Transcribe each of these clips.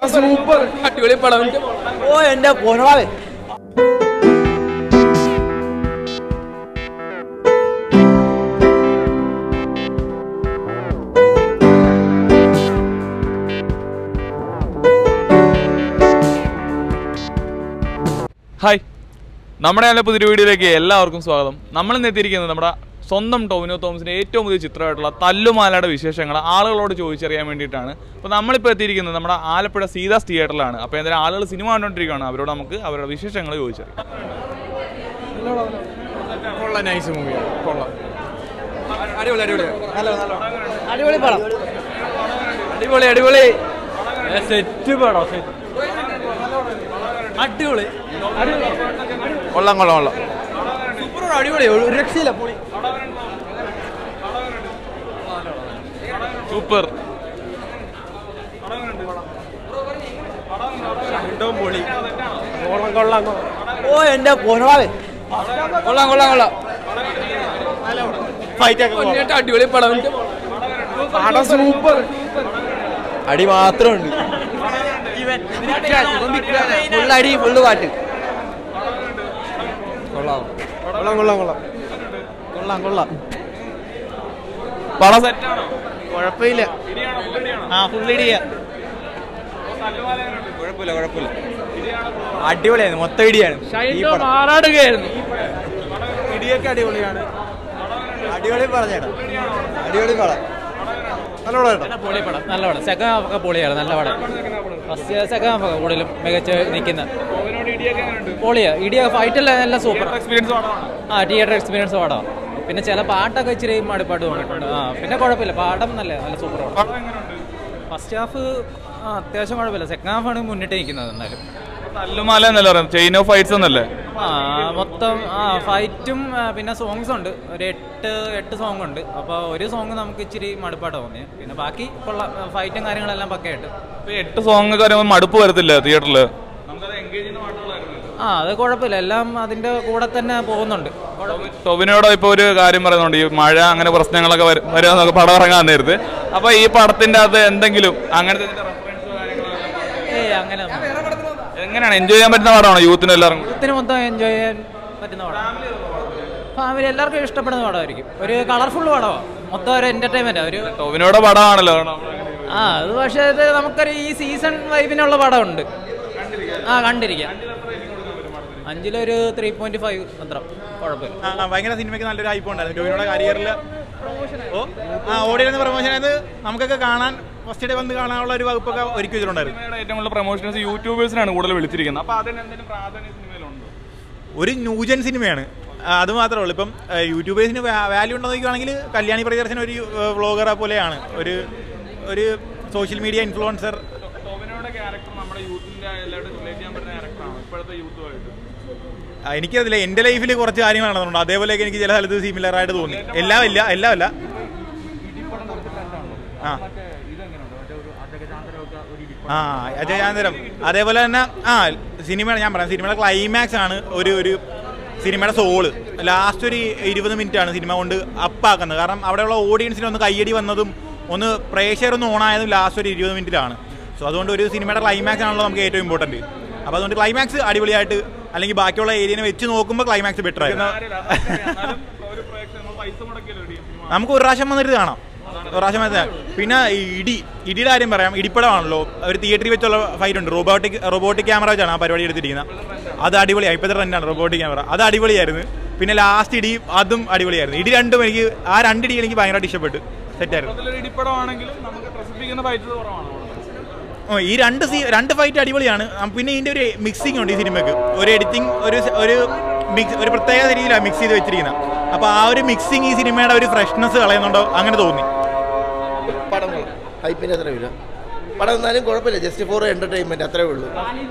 Super അടിപൊളി പടം എനിക്ക് ഓ എന്റെ പൊന്നവാവേ ഹായ് നമ്മുടെ നല്ല പുതിയൊരു വീഡിയോയിലേക്ക് എല്ലാവർക്കും സ്വാഗതം നമ്മൾ ഇന്ന് എത്തിയിരിക്കുന്നത് നമ്മുടെ സ്വന്തം ടോവിനോ തോമസിന്റെ ഏറ്റവും പുതിയ ചിത്രമായിട്ടുള്ള തല്ലുമാലയുടെ വിശേഷങ്ങൾ ആളുകളോട് ചോദിച്ചറിയാൻ വേണ്ടിയിട്ടാണ് അപ്പോൾ നമ്മളിപ്പോൾ എത്തിയിരിക്കുന്നത് നമ്മുടെ ആലപ്പുഴ സീതാസ് തിയേറ്ററിലാണ് അപ്പോൾ എന്തായാലും ആളുകൾ സിനിമ കണ്ടുകൊണ്ടിരിക്കുകയാണ് അവരോട് നമുക്ക് അവരുടെ വിശേഷങ്ങൾ ചോദിച്ചറിയാം കൊള്ളാം നൈസ് മൂവിയാണ് കൊള്ളാം അടിപൊളി അടിപൊളി അടിപൊളി പടം അടിപൊളി അടിപൊളി സെറ്റ് പടം സെറ്റ് അടിപൊളി കൊള്ളാം കൊള്ളാം കൊള്ളാം സൂപ്പർ അടിപൊളി ഒരു രക്ഷയില്ല പൊളി സൂപ്പർ പൊളി കൊള്ളാം കൊള്ളാം ഓ എന്റെ പൊന്നവാവേ കൊള്ളാം കൊള്ളാം കൊള്ളാം ഫൈറ്റ് പൊന്നിട്ട് അടിപൊളി പടം എനിക്ക് പടം സൂപ്പർ അടി മാത്രമുണ്ട് ഫുൾ അടി ഫുള്ള് പാട്ട് കൊള്ളാം കൊള്ളാം കൊള്ളാം കൊള്ളാം കൊള്ളാം കൊള്ളാം പടം സെറ്റാണോ കുഴപ്പമില്ല ആ ഫുൾ ഇടിയ കുഴപ്പമില്ല കുഴപ്പമില്ല അടിപൊളിയായിരുന്നു മൊത്തം ഇടിയാണ് ഈ പടം ആറാടുകയായിരുന്നു ഇടിയൊക്കെ അടിപൊളിയാണ് അടിപൊളി പറഞ്ഞേട്ടാ അടിപൊളി പടം നല്ല പടം പൊളി പടം നല്ല പടം സെക്കൻഡ് ഹാഫ് ഒക്കെ പൊളിയാണ് നല്ല പടം ഫസ്റ്റ് സെക്കൻഡ് ഹാഫ് ഒക്കെ കൂടുതലും മികച്ച് നിൽക്കുന്ന പൊളിയാ ഇടിയ ഫൈറ്റ് എല്ലാം എല്ലാം സൂപ്പർ എക്സ്പീരിയൻസ് പടമാണ് ആ തിയേറ്റർ എക്സ്പീരിയൻസ് പടം പിന്നെ ചില പാട്ടൊക്കെ ഇച്ചിരി മടുപ്പാട്ട് തോന്നിയിട്ടുണ്ട് ആ പിന്നെ കുഴപ്പമില്ല പാടം നല്ല നല്ല സൂപ്പർ പടം പടം എങ്ങനെയുണ്ട് ഫസ്റ്റ് ഹാഫ് ആ അത്യാവശ്യം കുഴപ്പമില്ല സെക്കൻഡ് ഹാഫാണ് മുന്നിട്ട് നിൽക്കുന്നത് എന്നാലും തല്ലുമാല എന്നല്ലേ പറയുന്നത് ചെയിൻ ഓഫ് ഫൈറ്റ്സ് എന്നല്ലേ ആ മൊത്തം ആ ഫൈറ്റും ആ, പിന്നെ സോങ്സ് ഉണ്ട് ഒരു എട്ട് എട്ട് സോങ് ഉണ്ട് അപ്പോൾ ഒരു സോങ് നമുക്ക് ഇച്ചിരി മടുപ്പാട്ട് തോന്നി പിന്നെ ബാക്കി കൊള്ളാം ഫൈറ്റും കാര്യങ്ങളെല്ലാം പക്കയായിട്ട് ഇപ്പൊ എട്ട് സോങ് ഒക്കെ വരുമ്പോൾ മടുപ്പ് വരത്തില്ല തിയേറ്ററിൽ ആ അത് കുഴപ്പമില്ല എല്ലാം അതിന്റെ കൂടെ തന്നെ പോകുന്നുണ്ട് കുഴപ്പമില്ല. ടൊവിനോട് ഇപ്പൊ ഒരു കാര്യം പറയുന്നുണ്ട് ഈ മഴ അങ്ങനെ പ്രശ്നങ്ങളൊക്കെ വരും വരുമെന്നൊക്കെ പടം ഇറങ്ങാൻ നേരത്ത് അപ്പൊ ഈ പടത്തിന്റെ അകത്ത് എന്തെങ്കിലും അങ്ങനത്തെ ഇതിന്റെ reference ഓ കാര്യങ്ങളോ ഏയ് അങ്ങനെ ഒന്നും. എങ്ങനെയാണ് എൻജോയ് ചെയ്യാൻ പറ്റുന്ന പടമാണോ യൂത്തിന് എല്ലാവർക്കും യൂത്തിന് മൊത്തം എൻജോയ് ചെയ്യാൻ പറ്റുന്ന പടം ഫാമിലി എല്ലാവർക്കും ഇഷ്ടപ്പെടുന്ന പടമായിരിക്കും ഒരു കളർഫുൾ പടമാണ് മൊത്തം ഒരു എന്റർടൈൻമെന്റ് ഒരു ടൊവിനോടെ പടമാണല്ലോ ആ അത് പക്ഷേ ഇത് നമുക്കൊരു ഈ സീസൺ വൈബിനുള്ള പടമുണ്ട് ആ കണ്ടിരിക്കാം അഞ്ചിലൊരു ത്രീ പോയിന്റ് ഫൈവ് അത്ര കുഴപ്പമില്ല ആ, ഭയങ്കര സിനിമയ്ക്ക് നല്ലൊരു ഹൈപ്പ് ഉണ്ടായിരുന്നു ടോവിനോടെ കരിയറിൽ ഓ ആ ഓടിയിരുന്ന പ്രൊമോഷൻ അത് നമുക്കൊക്കെ കാണാൻ ഫസ്റ്റ് ഡേ വന്ന് കാണാനുള്ള ഒരു വകുപ്പൊക്കെ ഒരുക്കി വെച്ചിട്ടുണ്ടായിരുന്നു സിനിമയുടെ ഏറ്റവും കൂടുതൽ പ്രൊമോഷൻസ് യൂട്യൂബേഴ്സിനാണ് കൂടുതൽ വിളിച്ചിരിക്കുന്നത് അപ്പൊ അതിന് എന്തെങ്കിലും പ്രാധാന്യം സിനിമയിലുണ്ടോ ഒരു ന്യൂജൻ സിനിമയാണ് ആ, അത് മാത്രമേ ഉള്ളൂ ഇപ്പം ആ, യൂട്യൂബേഴ്സിന് വാല്യൂ ഉണ്ടോ നോക്കുകയാണെങ്കിൽ കല്യാണി പ്രിയദർശൻ ഒരു വ്ളോഗറെ പോലെയാണ് ഒരു ഒരു സോഷ്യൽ മീഡിയ ഇൻഫ്ലുവൻസർ ടൊവിനോയുടെ ക്യാരക്ടർ നമ്മുടെ യൂത്തിന്റെ എല്ലാവരും റിലേറ്റ് ചെയ്യാൻ പറ്റുന്ന ക്യാരക്ടറാണ് ഇപ്പോഴത്തെ യൂത്തുമായിട്ട് എനിക്കതില്ല എൻ്റെ ലൈഫിൽ കുറച്ച് കാര്യങ്ങൾ നടന്നിട്ടുണ്ട് അതേപോലെയൊക്കെ എനിക്ക് ചില സ്ഥലത്ത് സിമിലർ ആയിട്ട് തോന്നി എല്ലാം ഇല്ല എല്ലാം അല്ല ആ ആ അജയാന്തരം അതേപോലെ തന്നെ ആ സിനിമയുടെ ഞാൻ പറയാം സിനിമയുടെ ക്ലൈമാക്സ് ആണ് ഒരു ഒരു സിനിമയുടെ സോള് ലാസ്റ്റ് ഒരു ഇരുപത് മിനിറ്റ് ആണ് സിനിമ കൊണ്ട് അപ്പാക്കുന്നത് കാരണം അവിടെയുള്ള ഓഡിയൻസിന് ഒന്ന് കയ്യടി വന്നതും ഒന്ന് പ്രേക്ഷകർ ഒന്ന് ഓണായതും ലാസ്റ്റ് ഒരു ഇരുപത് മിനിറ്റിലാണ് സോ അതുകൊണ്ട് ഒരു സിനിമയുടെ ക്ലൈമാക്സ് ആണല്ലോ നമുക്ക് ഏറ്റവും ഇമ്പോർട്ടൻറ്റ് അപ്പോൾ അതുകൊണ്ട് ക്ലൈമാക്സ് അടിപൊളിയായിട്ട് അല്ലെങ്കിൽ ബാക്കിയുള്ള ഏരിയനെ വെച്ച് നോക്കുമ്പോൾ ക്ലൈമാക്സ് ബെറ്റർ ആയിരുന്നു ഒരു പ്രേക്ഷകർ പൈസ മുടക്കിയല്ലോ നമുക്ക് ഒരു പ്രാവശ്യം വന്നിട്ട് കാണാം ഒരു പ്രാവശ്യം വന്നിട്ട് പിന്നെ ഈ ഇടി ഇടിയുടെ കാര്യം പറയാം ഇടിപ്പടമാണല്ലോ ഒരു തിയേറ്ററിൽ വെച്ചുള്ള ഫൈറ്റ് ഉണ്ട് റോബോട്ടിക് റോബോട്ടിക് ക്യാമറ വെച്ചാണ് ആ പരിപാടി എടുത്തിരിക്കുന്നത് അത് അടിപൊളിയായി ഇപ്പോഴത്തെ ട്രെൻഡാണ് റോബോട്ടിക് ക്യാമറ അത് അടിപൊളിയായിരുന്നു പിന്നെ ലാസ്റ്റ് ഇടി അതും അടിപൊളിയായിരുന്നു ഇടി രണ്ടും എനിക്ക് ആ രണ്ട് ഇടി എനിക്ക് ഭയങ്കരമായിട്ട് ഇഷ്ടപ്പെട്ടു സെറ്റായിരുന്നു അതിലൊരു ഇടിപ്പടമാണെങ്കിലും നമുക്ക് പ്രസിദ്ധിക്കുന്ന ഫൈറ്റ് കുറവാണ് ഓ, ഈ രണ്ട് സീ രണ്ട് ഫൈറ്റ് അടിപൊളിയാണ് ആ, പിന്നെ ഇതിന്റെ ഒരു മിക്സിംഗ് ഉണ്ട് ഈ സിനിമയ്ക്ക് ഒരു എഡിറ്റിംഗ് ഒരു സ- ഒരു മിക്സ് ഒരു പ്രത്യേക രീതിയിലാണ് മിക്സ് ചെയ്ത് വെച്ചിരിക്കുന്നത് അപ്പോൾ ആ ഒരു മിക്സിംഗ് ഈ സിനിമയുടെ ഒരു ഫ്രഷ്നെസ് കളയുന്നുണ്ടോ അങ്ങനെ തോന്നി പടം കൊള്ളാം ഹൈപ്പിൻ്റെ അത്രയും ഇല്ല പടം എന്നാലും കുഴപ്പമില്ല ജസ്റ്റ് ഫോർ എൻ്റർടൈൻമെൻറ്റ് അത്രേ ഉള്ളൂ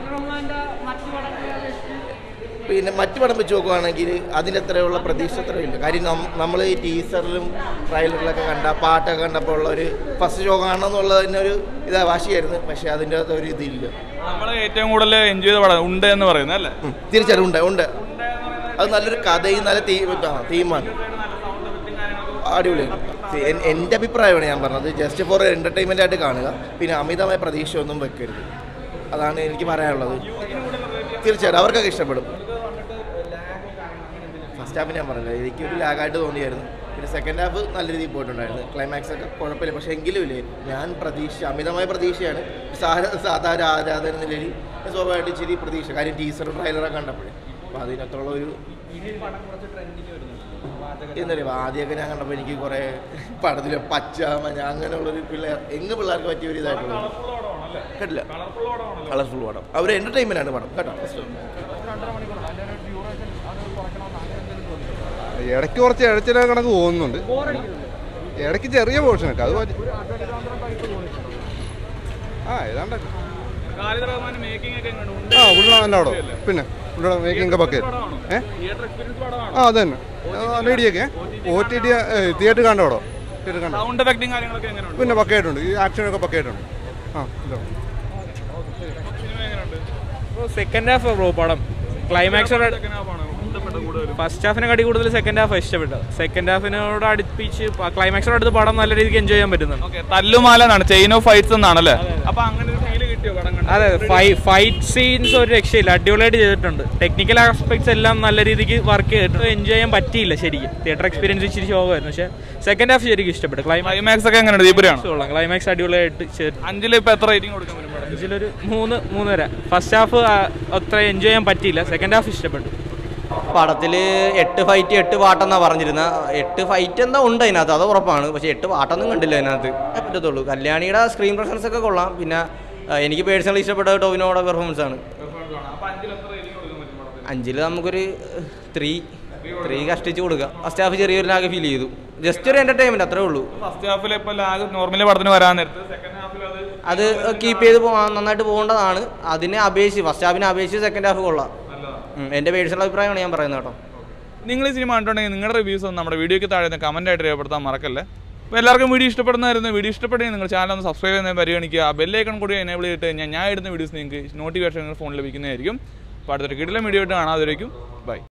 പിന്നെ മറ്റു പടം വെച്ച് നോക്കുവാണെങ്കിൽ അതിൻ്റെ അത്രയുള്ള പ്രതീക്ഷ അത്രയും ഇല്ല കാര്യം നമ്മൾ ഈ ടീസറിലും ട്രailerലൊക്കെ കണ്ട പാട്ടൊക്കെ കണ്ടപ്പോൾ ഉള്ള ഒരു ഫസ്റ്റ് ഷോ കാണണമെന്നുള്ളതിന് ഒരു ഇതാ വാശിയായിരുന്നു പക്ഷേ അതിൻ്റെ അകത്ത് ഒരു ഇതില്ല നമ്മൾ ഏറ്റവും കൂടുതൽ എൻജോയ് ചെയ്ത പടം ഉണ്ട് എന്ന് പറയുന്നത് അല്ലേ ഉം, തീർച്ചയായിട്ടും ഉണ്ട് ഉണ്ട് അത് നല്ലൊരു കഥയും നല്ല തീ ആ, തീമാണ് അടിപൊളിയാണ് എൻ- എൻ്റെ അഭിപ്രായമാണ് ഞാൻ പറഞ്ഞത് ജസ്റ്റ് ഫോർ എൻ്റർടൈൻമെൻ്റ് ആയിട്ട് കാണുക പിന്നെ അമിതമായ പ്രതീക്ഷ ഒന്നും വെക്കരുത് അതാണ് എനിക്ക് പറയാനുള്ളത് തീർച്ചയായിട്ടും അവർക്കൊക്കെ ഇഷ്ടപ്പെടും ഫസ്റ്റ് ഹാഫ് ഞാൻ പറഞ്ഞില്ല എനിക്കൊരു ലാഗായിട്ട് തോന്നിയായിരുന്നു പിന്നെ സെക്കൻഡ് ഹാഫ് നല്ല രീതിയിൽ പോയിട്ടുണ്ടായിരുന്നു ക്ലൈമാക്സ് ഒക്കെ കുഴപ്പമില്ല പക്ഷേ എങ്കിലും ഇല്ലേ ഞാൻ പ്രതീക്ഷ അമിതമായ പ്രതീക്ഷയാണ് സാധാ സാധാരണ ആരാധന എന്ന നിലയിൽ ഞാൻ സ്വാഭാവികമായിട്ട് ഇച്ചിരി പ്രതീക്ഷ കാര്യം ടീസറും ട്രailer-ഒക്കെ കണ്ടപ്പോഴേ അപ്പോൾ അതിനകത്തുള്ള ഒരു എന്നറിയാം ആദ്യമൊക്കെ ഞാൻ കണ്ടപ്പോൾ എനിക്ക് കുറേ പടത്തിൽ പച്ച മഞ്ഞ അങ്ങനെയുള്ളൊരു പിള്ളേർ എങ്ങ് പിള്ളേർക്ക് പറ്റിയ ഒരു ഇതായിട്ടുള്ളത് കേട്ടില്ല കളർഫുൾ പടം അവർ എൻ്റർടൈൻമെൻ്റ് ആണ് പടം കേട്ടോ ഇടയ്ക്ക് കുറച്ച് ഇഴച്ചില കണക്ക് പോകുന്നുണ്ട് ഇടയ്ക്ക് ചെറിയ പോർഷനൊക്കെ അത് മതി ആ ഏതാണ്ടൊക്കെ ഖാലിദ് റഹ്മാൻ മേക്കിംഗ് ഒക്കെ എങ്ങനെ ഉണ്ട്? ആ പുള്ള നല്ല പടം പിന്നെ പുള്ളിയുടെ മേക്കിംഗ് പക്കേ പടമാണോ? ഏ തിയേറ്റർ എക്സ്പീരിയൻസ് പടമാണോ? ആ അത് തന്നെ നല്ല ഇടിയൊക്കെ ഒ ടി ടി തിയേറ്റർ കണ്ട പടം തിയേറ്റർ കണ്ട സൗണ്ട് എഫക്റ്റും കാര്യങ്ങളൊക്കെ എങ്ങനെയുണ്ട് പിന്നെ പക്കയായിട്ടുണ്ട് ഈ ആക്ഷനൊക്കെ പക്കയായിട്ടുണ്ട് ആ ഇതാ സിനിമ എങ്ങനെയുണ്ട് സെക്കൻഡ് ഹാഫ് ബ്രോ പടം ക്ലൈമാക്സ് സെക്കൻഡ് ഹാഫ് ആണ് ഇഷ്ടപ്പെട്ട കൂടുതലും ഫസ്റ്റ് ഹാഫിനെ കടി കൂടുതൽ സെക്കൻഡ് ഹാഫ് ഇഷ്ടപ്പെട്ടത് സെക്കൻഡ് ഹാഫിനോട് അടുപ്പിച്ച് ക്ലൈമാക്സിനോട് അടുത്ത് പടം നല്ല രീതിക്ക് എൻജോയ് ചെയ്യാൻ പറ്റുന്നുണ്ട് ഓക്കെ തല്ലുമാല എന്നാണ് ചെയിൻ ഓഫ് ഫൈറ്റ്സ് എന്നാണല്ലേ അപ്പൊ അങ്ങനെ ഒരു ഫീല് കിട്ടിയോ പടം കണ്ടോ? അതെ ഫൈറ്റ് സീൻസ് ഒരു രക്ഷയില്ല അടിപൊളിയായിട്ട് ചെയ്തിട്ടുണ്ട് ടെക്നിക്കൽ ആസ്പെക്ട്സ് എല്ലാം നല്ല രീതിക്ക് വർക്ക് ചെയ്തിട്ട് എൻജോയ് ചെയ്യാൻ പറ്റിയില്ല ശരിക്കും തിയേറ്റർ എക്സ്പീരിയൻസ് ഇച്ചിരി ശോകമായിരുന്നു പക്ഷേ സെക്കൻഡ് ഹാഫ് ശരിക്കും ഇഷ്ടപ്പെട്ടു ക്ലൈമാക്സ് ക്ലൈമാക്സ് ഒക്കെ എങ്ങനെയുണ്ട് ദീപുരാണ് കൊള്ളാം ക്ലൈമാക്സ് അടിപൊളിയായിട്ട് ചെയ്തിട്ട് അഞ്ചില് ഇപ്പൊ എത്ര റേറ്റിംഗ് കൊടുക്കാൻ പറ്റും പടത്തിന്? ഇതിലൊരു മൂന്ന് മൂന്നര ഫസ്റ്റ് ഹാഫ് അത്ര എൻജോയ് ചെയ്യാൻ പറ്റിയില്ല സെക്കൻഡ് ഹാഫ് ഇഷ്ടപ്പെട്ടു പടത്തിൽ എട്ട് ഫൈറ്റ് എട്ട് പാട്ടെന്നാ പറഞ്ഞിരുന്ന എട്ട് ഫൈറ്റ് എന്താ ഉണ്ട് അതിനകത്ത് അത് ഉറപ്പാണ് പക്ഷേ എട്ട് പാട്ടൊന്നും കണ്ടില്ല അതിനകത്ത് പറ്റത്തുള്ളൂ കല്യാണിയുടെ സ്ക്രീൻ പ്രസൻസ് ഒക്കെ കൊള്ളാം പിന്നെ ആ, എനിക്ക് പേഴ്സണലി ഇഷ്ടപ്പെട്ട ടോവിനോയുടെ പെർഫോമൻസ് ആണ് അഞ്ചിൽ നമുക്കൊരു ത്രീ ത്രീ കഷ്ടിച്ച് കൊടുക്കുക ഫസ്റ്റ് ഹാഫ് ചെറിയൊരു ലാഗ് ഫീൽ ചെയ്തു ജസ്റ്റ് ഒരു എന്റർടൈൻമെന്റ് അത്രേ ഉള്ളൂ ഫസ്റ്റ് ഹാഫിൽ ഇപ്പൊ ലാഗ് നോർമലി പടത്തിന് വരാൻ നേരത്ത് സെക്കൻഡ് ഹാഫിൽ അത് അത് കീപ്പ് ചെയ്ത് പോകാൻ നന്നായിട്ട് പോകേണ്ടതാണ് അതിനെ അപേക്ഷിച്ച് ഫസ്റ്റ് ഹാഫിനെ അപേക്ഷിച്ച് സെക്കൻഡ് ഹാഫ് കൊള്ളാം ഉം, എൻ്റെ പേഴ്സണൽ അഭിപ്രായമാണ് ഞാൻ പറയുന്നത് കേട്ടോ നിങ്ങൾ ഈ സിനിമ കണ്ടിട്ടുണ്ടെങ്കിൽ നിങ്ങളുടെ റിവ്യൂസ് ഒന്ന് നമ്മുടെ വീഡിയോയ്ക്ക് താഴെ നിന്ന് കമന്റ് ആയിട്ട് രേഖപ്പെടുത്താൻ മറക്കല്ലേ അപ്പോൾ എല്ലാവർക്കും വീഡിയോ ഇഷ്ടപ്പെടുന്നതായിരുന്നു വീഡിയോ ഇഷ്ടപ്പെട്ടെങ്കിൽ നിങ്ങൾ ചാനൽ ഒന്ന് സബ്സ്ക്രൈബ് ചെയ്യുന്നത് പരിഗണിക്കുക ബെല്ലൈക്കൺ കൂടി എനേബിൾ ചെയ്തിട്ട് ഞാൻ ഞാൻ ഇടുന്ന വീഡിയോസ് നിങ്ങൾക്ക് നോട്ടിഫിക്കേഷൻ ഫോണിൽ ലഭിക്കുന്നതായിരിക്കും അപ്പോൾ അടുത്തൊരു കിടിലം വീഡിയോ ആയിട്ട് കാണാതിരിക്കും ബൈ